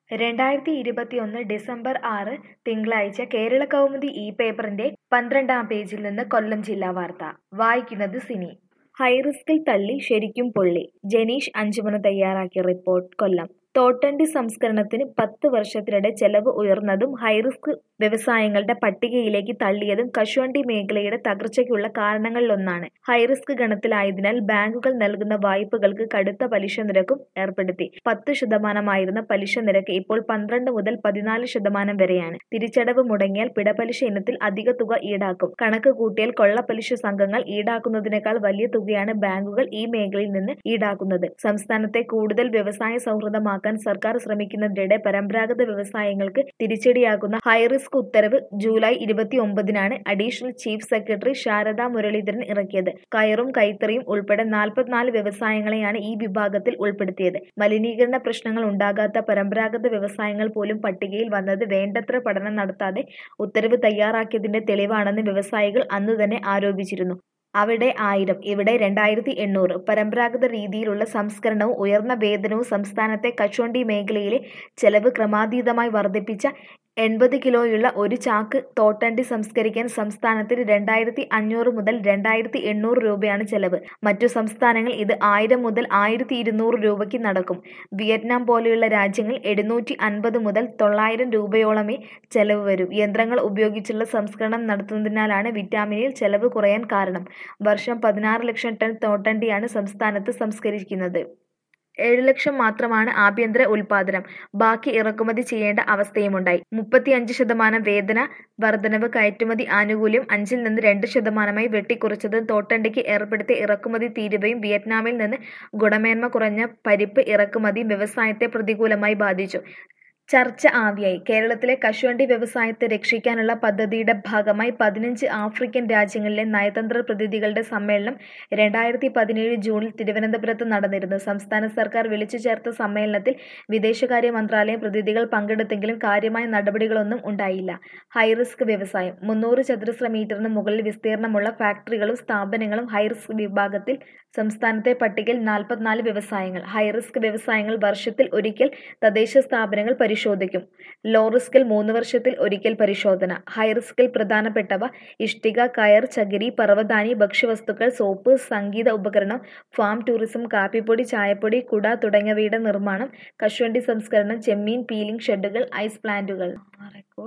രണ്ടായിരത്തി ഇരുപത്തിയൊന്ന് ഡിസംബർ ആറ് തിങ്കളാഴ്ച കേരള കൗമുദി ഈ പേപ്പറിന്റെ പന്ത്രണ്ടാം പേജിൽ നിന്ന് കൊല്ലം ജില്ലാ വാർത്ത വായിക്കുന്നത് സിനി ഹൈറിസ്കിൽ തള്ളി ശരിക്കും പൊള്ളി ജനീഷ് അഞ്ചുമന തയ്യാറാക്കിയ റിപ്പോർട്ട് കൊല്ലം തോട്ടണ്ടി സംസ്കരണത്തിന് പത്ത് വർഷത്തിനിടെ ചെലവ് ഉയർന്നതും ഹൈറിസ്ക് വ്യവസായങ്ങളുടെ പട്ടികയിലേക്ക് തള്ളിയതും കശുവണ്ടി മേഖലയുടെ തകർച്ചയ്ക്കുള്ള കാരണങ്ങളിലൊന്നാണ് ഹൈറിസ്ക് ഗണത്തിലായതിനാൽ ബാങ്കുകൾ നൽകുന്ന വായ്പകൾക്ക് കടുത്ത പലിശ നിരക്കും ഏർപ്പെടുത്തി പത്ത് ശതമാനമായിരുന്ന പലിശ നിരക്ക് ഇപ്പോൾ പന്ത്രണ്ട് മുതൽ പതിനാല് ശതമാനം വരെയാണ് തിരിച്ചടവ് മുടങ്ങിയാൽ പിടപലിശ ഇനത്തിൽ അധിക തുക ഈടാക്കും കണക്ക് കൂട്ടിയാൽ കൊള്ളപ്പലിശ സംഘങ്ങൾ ഈടാക്കുന്നതിനേക്കാൾ വലിയ തുകയാണ് ബാങ്കുകൾ ഈ മേഖലയിൽ നിന്ന് ഈടാക്കുന്നത് സംസ്ഥാനത്തെ കൂടുതൽ വ്യവസായ സൗഹൃദമാക്കാൻ സർക്കാർ ശ്രമിക്കുന്നതിനിടെ പരമ്പരാഗത വ്യവസായങ്ങൾക്ക് തിരിച്ചടിയാകുന്ന ഹൈറിസ്ക് ഉത്തരവ് ജൂലൈ ഇരുപത്തി ഒമ്പതിനാണ് additional chief secretary Sharada Muraleedharan ഇറക്കിയത് കയറും കൈത്തറിയും ഉൾപ്പെടെ നാൽപ്പത്തിനാല് വ്യവസായങ്ങളെയാണ് ഈ വിഭാഗത്തിൽ ഉൾപ്പെടുത്തിയത് മലിനീകരണ പ്രശ്നങ്ങൾ ഉണ്ടാകാത്ത പരമ്പരാഗത വ്യവസായങ്ങൾ പോലും പട്ടികയിൽ വന്നത് വേണ്ടത്ര പഠനം നടത്താതെ ഉത്തരവ് തയ്യാറാക്കിയതിന്റെ തെളിവാണെന്ന് വ്യവസായികൾ അന്ന് തന്നെ ആരോപിച്ചിരുന്നു അവിടെ ആയിരം ഇവിടെ രണ്ടായിരത്തി എണ്ണൂറ് പരമ്പരാഗത രീതിയിലുള്ള സംസ്കരണവും ഉയർന്ന വേതനവും സംസ്ഥാനത്തെ കശുവണ്ടി മേഖലയിലെ ചെലവ് ക്രമാതീതമായി വർദ്ധിപ്പിച്ച എൺപത് കിലോയുള്ള ഒരു ചാക്ക് തോട്ടണ്ടി സംസ്കരിക്കാൻ സംസ്ഥാനത്തിന് രണ്ടായിരത്തി അഞ്ഞൂറ് മുതൽ രണ്ടായിരത്തി എണ്ണൂറ് രൂപയാണ് ചെലവ് മറ്റു സംസ്ഥാനങ്ങൾ ഇത് ആയിരം മുതൽ ആയിരത്തി ഇരുന്നൂറ് രൂപയ്ക്ക് നടക്കും വിയറ്റ്നാം പോലെയുള്ള രാജ്യങ്ങൾ എഴുന്നൂറ്റി അൻപത് മുതൽ തൊള്ളായിരം രൂപയോളമേ ചെലവ് വരും യന്ത്രങ്ങൾ ഉപയോഗിച്ചുള്ള സംസ്കരണം നടത്തുന്നതിനാലാണ് വിറ്റാമിനിൽ ചെലവ് കുറയാൻ കാരണം വർഷം പതിനാറ് ലക്ഷം ടൺ തോട്ടണ്ടിയാണ് സംസ്ഥാനത്ത് സംസ്കരിക്കുന്നത് ഏഴ് ലക്ഷം മാത്രമാണ് ആഭ്യന്തര ഉൽപാദനം ബാക്കി ഇറക്കുമതി ചെയ്യേണ്ട അവസ്ഥയുമുണ്ടായി മുപ്പത്തിയഞ്ച് ശതമാനം വേതന വർധനവ് കയറ്റുമതി ആനുകൂല്യം അഞ്ചിൽ നിന്ന് രണ്ട് ശതമാനമായി വെട്ടിക്കുറച്ചതും തോട്ടണ്ടിക്ക് ഏർപ്പെടുത്തിയ ഇറക്കുമതി തീരുവയും വിയറ്റ്നാമിൽ നിന്ന് ഗുണമേന്മ കുറഞ്ഞ പരിപ്പ് ഇറക്കുമതിയും വ്യവസായത്തെ പ്രതികൂലമായി ബാധിച്ചു ചർച്ച ആവിയായി കേരളത്തിലെ കശുവണ്ടി വ്യവസായത്തെ രക്ഷിക്കാനുള്ള പദ്ധതിയുടെ ഭാഗമായി പതിനഞ്ച് ആഫ്രിക്കൻ രാജ്യങ്ങളിലെ നയതന്ത്ര പ്രതിനിധികളുടെ സമ്മേളനം രണ്ടായിരത്തി പതിനേഴ് ജൂണിൽ തിരുവനന്തപുരത്ത് നടന്നിരുന്നു സംസ്ഥാന സർക്കാർ വിളിച്ചു ചേർത്ത സമ്മേളനത്തിൽ വിദേശകാര്യ മന്ത്രാലയം പ്രതിനിധികൾ പങ്കെടുത്തെങ്കിലും കാര്യമായ നടപടികളൊന്നും ഉണ്ടായില്ല ഹൈറിസ്ക് വ്യവസായം മുന്നൂറ് ചതുരശ്ര മീറ്ററിന് മുകളിൽ വിസ്തീർണമുള്ള ഫാക്ടറികളും സ്ഥാപനങ്ങളും ഹൈറിസ്ക് വിഭാഗത്തിൽ സംസ്ഥാനത്തെ പട്ടികയിൽ നാൽപ്പത്തിനാല് വ്യവസായങ്ങൾ ഹൈറിസ്ക് വ്യവസായങ്ങൾ വർഷത്തിൽ ഒരിക്കൽ തദ്ദേശ സ്ഥാപനങ്ങൾ പരിശോധിക്കും ലോ റിസ്കിൽ മൂന്ന് വർഷത്തിൽ ഒരിക്കൽ പരിശോധന ഹൈറിസ്കിൽ പ്രധാനപ്പെട്ടവ ഇഷ്ടിക കയർ ചകിരി പർവ്വതാനി ഭക്ഷ്യവസ്തുക്കൾ സോപ്പ് സംഗീത ഉപകരണം ഫാം ടൂറിസം കാപ്പിപ്പൊടി ചായപ്പൊടി കുട തുടങ്ങിയവയുടെ നിർമ്മാണം കശുവണ്ടി സംസ്കരണം ചെമ്മീൻ പീലിംഗ് ഷെഡുകൾ ഐസ് പ്ലാന്റുകൾ